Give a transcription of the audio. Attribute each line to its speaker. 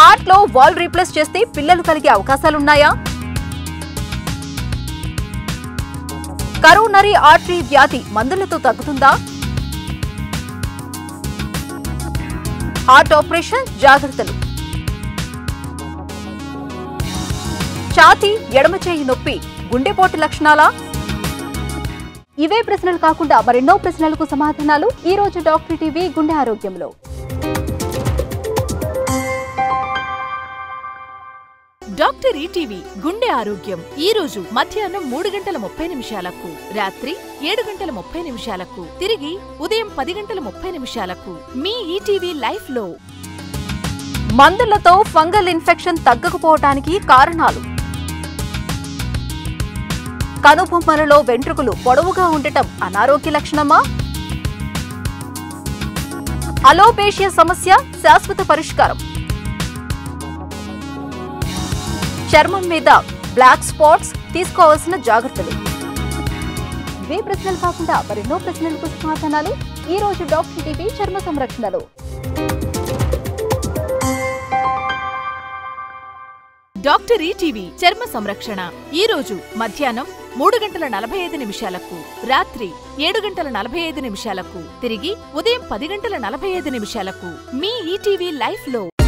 Speaker 1: heart లో wall replace చేస్తే పిల్లలు కలిగే అవకాశాలున్నాయా కరోనరీ ఆర్టరీ వ్యాధి మందులతో తగ్గుతుందా హార్ట్ ఆపరేషన్ జాగ్రత్తలు ఛాతీ ఎడమ చేయి నొప్పి గుండెపోటు లక్షణాలా ఇవే ప్రశ్నలు కాకుండా మరెన్నో ప్రశ్నలకు సమాధానాలు ఈ రోజు డాక్టర్ టీవీ గుండె ఆరోగ్యంలో
Speaker 2: డాక్టర్ ఈటీవీ గుండె ఆరోగ్యం ఈ రోజు మధ్యాహ్నం మూడు గంటల ముప్పై నిమిషాలకు రాత్రి ఏడు గంటల ముప్పై నిమిషాలకు తిరిగి ఉదయం పది గంటల ముప్పై నిమిషాలకు మీ ఈటీవీ లైఫ్ లో
Speaker 1: మందులతో ఫంగల్ ఇన్ఫెక్షన్ తగ్గకపోవటానికి కారణాలు కనుబొమ్మలలో వెంట్రుకలు పొడవుగా ఉండటం అనారోగ్య లక్షణమా అలోపేషియా సమస్య శాశ్వత పరిష్కారం చర్మం మీద బ్లాక్ స్పాట్స్ తీసుకోవాల్సిన జాగ్రత్తలు ఇవే ప్రశ్నలు కాకుండా మరెన్నో ప్రశ్నలకు సమాధానాలు ఈ రోజు డాక్టర్ టీవీ చర్మ సంరక్షణలో
Speaker 2: డాక్టర్ ఈటీవీ చర్మ సంరక్షణ ఈ రోజు మధ్యాహ్నం మూడు గంటల నలభై ఐదు నిమిషాలకు రాత్రి ఏడు గంటల నలభై ఐదు నిమిషాలకు తిరిగి ఉదయం పది గంటల నలభై ఐదు నిమిషాలకు మీ ఈటీవీ లైఫ్ లో